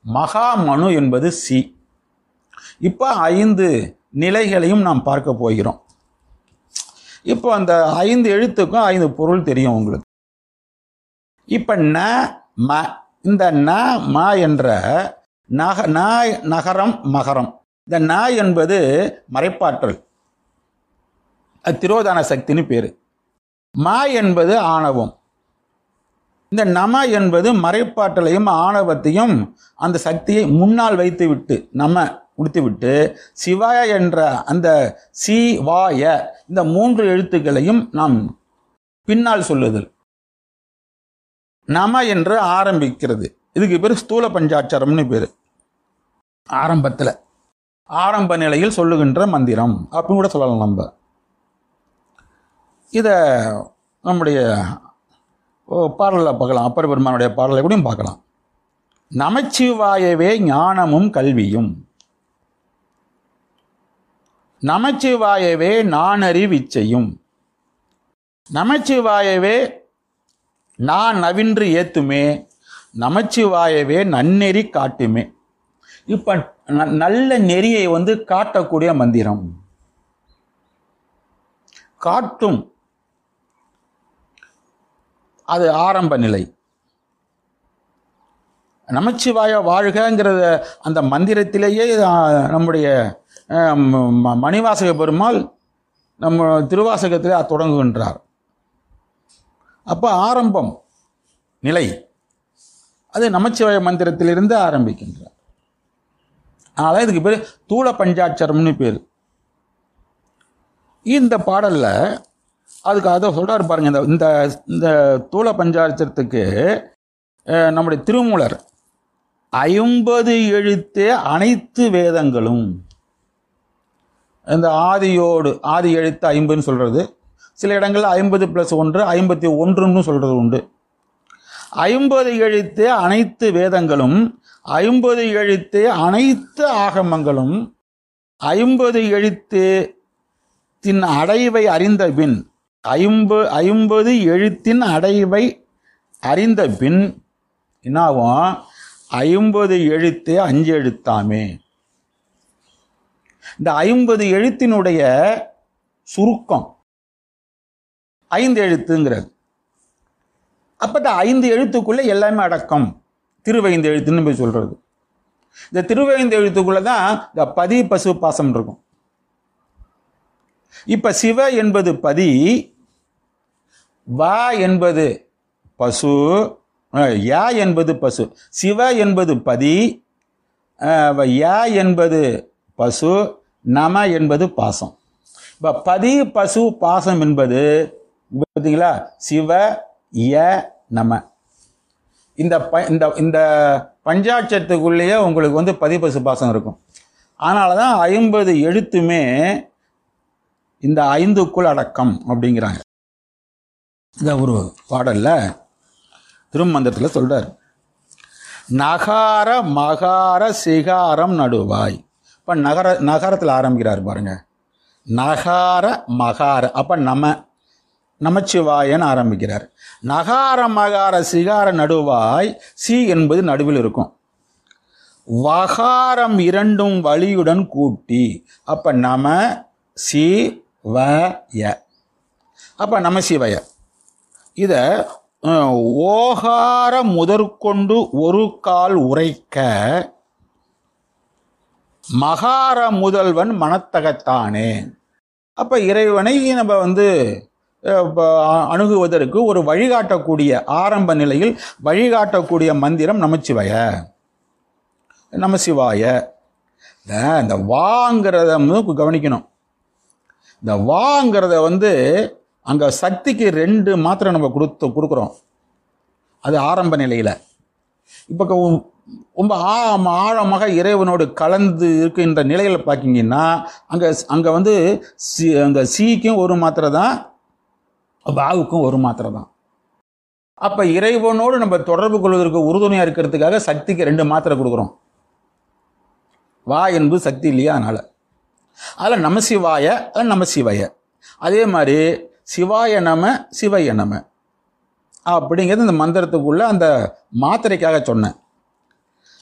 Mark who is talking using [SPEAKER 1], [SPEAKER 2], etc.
[SPEAKER 1] மகாமனு என்பது சி இப்போ ஐந்து நிலைகளையும் நாம் பார்க்க போகிறோம் இப்போ அந்த ஐந்து எழுத்துக்கும் ஐந்து பொருள் தெரியும் உங்களுக்கு இப்போ ந ம இந்த ந ம என்ற நக ந நகரம் மகரம் இந்த ந என்பது மறைப்பாற்றல் அது திரோதான சக்தின்னு பேர் ம என்பது ஆணவம் இந்த நம என்பது மறைப்பாற்றலையும் ஆணவத்தையும் அந்த சக்தியை முன்னால் வைத்து விட்டு நம கொடுத்து விட்டு சிவாய என்ற அந்த சி வா ய இந்த மூன்று எழுத்துக்களையும் நாம் பின்னால் சொல்லுதல் நம என்று ஆரம்பிக்கிறது இதுக்கு பேர் ஸ்தூல பஞ்சாட்சரம்னு பேர் ஆரம்பத்தில் ஆரம்ப நிலையில் சொல்லுகின்ற மந்திரம் அப்படின்னு கூட சொல்லலாம் நம்ம இதை நம்முடைய ஓ, பாடலில் பார்க்கலாம் அப்பர் பெருமானுடைய பாடலை கூடயும் பார்க்கலாம் நமச்சிவாயவே ஞானமும் கல்வியும் நமச்சிவாயவே நானறிவிச்சையும் நமச்சிவாயவே நான் நவின்று ஏத்துமே நமச்சிவாயவே நன்னெறி காட்டுமே இப்போ ந- நல்ல நெறியை வந்து காட்டக்கூடிய மந்திரம் காட்டும் அது ஆரம்ப நிலை நமச்சிவாய வாழ்கங்கிறத அந்த மந்திரத்திலேயே ஆ, நம்முடைய ஆ, ம- ம- மணிவாசக பெருமாள் நம்ம திருவாசகத்திலே தொடங்குகின்றார் அப்போ ஆரம்பம் நிலை அது நமச்சிவாய மந்திரத்திலிருந்து ஆரம்பிக்கின்றார் அதனால் இதுக்கு பேர் தூள பஞ்சாட்சரம்னு பேர் இந்த பாடலில் அதுக்கு அதை சொல்றாரு பாருங்க இந்த இந்த இந்த தூள பஞ்சாட்சரத்துக்கு அஹ், நம்முடைய திருமூலர் ஐம்பது எழுத்தே அனைத்து வேதங்களும் இந்த ஆதியோடு ஆதி எழுத்து ஐம்பதுன்னு சொல்றது சில இடங்களில் ஐம்பது ப்ளஸ் ஒன்று ஐம்பத்தி ஒன்றுன்னு சொல்றது உண்டு ஐம்பது எழுத்தே அனைத்து வேதங்களும் ஐம்பது எழுத்தே அனைத்து ஆகமங்களும் ஐம்பது எழுத்து தின் அடைவை அறிந்த பின் ஐம்பது ஐம்பது எழுத்தின் அடைவை அறிந்த பின் என்னாகும் ஐம்பது எழுத்தே அஞ்சு எழுத்தாமே இந்த ஐம்பது எழுத்தினுடைய சுருக்கம் ஐந்து எழுத்துங்கிறது அப்ப இந்த ஐந்து எழுத்துக்குள்ள எல்லாமே அடக்கம் திருவைந்து எழுத்துன்னு போய் சொல்றது இந்த திருவைந்து எழுத்துக்குள்ள தான் இந்த பதி பசு பாசம் இருக்கும் இப்ப சிவ என்பது பதி வா என்பது பசு அஹ், யா என்பது பசு சிவ என்பது பதி அஹ், வ- யா என்பது பசு நம என்பது பாசம் இப்ப பதி பசு பாசம் என்பது பார்த்தீங்களா சிவ ய நம இந்த ப இந்த இந்த பஞ்சாட்சத்துக்குள்ளேயே உங்களுக்கு வந்து பதி பசு பாசம் இருக்கும் அதனால தான் ஐம்பது எழுத்துமே இந்த ஐந்துக்குள் அடக்கம் அப்படிங்கிறாங்க இந்த ஒரு பாடல்ல திருமந்திரத்தில் சொல்றார் நகார மகார சிகாரம் நடுவாய் இப்போ நகர நகரத்தில் ஆரம்பிக்கிறார் பாருங்க நகார மகார அப்போ நம நமச்சிவாயன்னு ஆரம்பிக்கிறார் நகார மகார சிகார நடுவாய் சி என்பது நடுவில் இருக்கும் வகாரம் இரண்டும் வழியுடன் கூட்டி அப்ப நம சி வ ய அப்ப நமசிவய இத அஹ், ஓகார முதற்கொண்டு ஒரு கால் உரைக்க மகார முதல்வன் மனத்தகத்தானே அப்ப இறைவனை நம்ம வந்து அஹ், இப்ப அணுகுவதற்கு ஒரு வழிகாட்டக்கூடிய ஆரம்ப நிலையில் வழிகாட்டக்கூடிய மந்திரம் நமச்சிவய நமசிவாய இந்த இந்த வாங்கிறத வந்து கவனிக்கணும் இந்த வாங்கிறத வந்து அங்கே சக்திக்கு ரெண்டு மாத்திரை நம்ம கொடுத்து கொடுக்குறோம் அது ஆரம்ப நிலையில் இப்போ ரொம்ப ஆ- ஆழமாக இறைவனோடு கலந்து இருக்கின்ற நிலையில் பார்க்கிங்கன்னா அங்கே அங்கே வந்து சி அந்த சீக்கும் ஒரு மாத்திரை தான் வாவுக்கும் ஒரு மாத்திரை தான் அப்போ இறைவனோடு நம்ம தொடர்பு கொள்வதற்கு உறுதுணையாக இருக்கிறதுக்காக சக்திக்கு ரெண்டு மாத்திரை கொடுக்குறோம் வா என்பது சக்தி இல்லையா அதனால் அதில் நம சிவாய அதில் நம சிவய அதே மாதிரி சிவாய நம சிவய நம அப்படிங்கிறது இந்த மந்திரத்துக்குள்ள அந்த மாத்திரைக்காக சொன்னேன்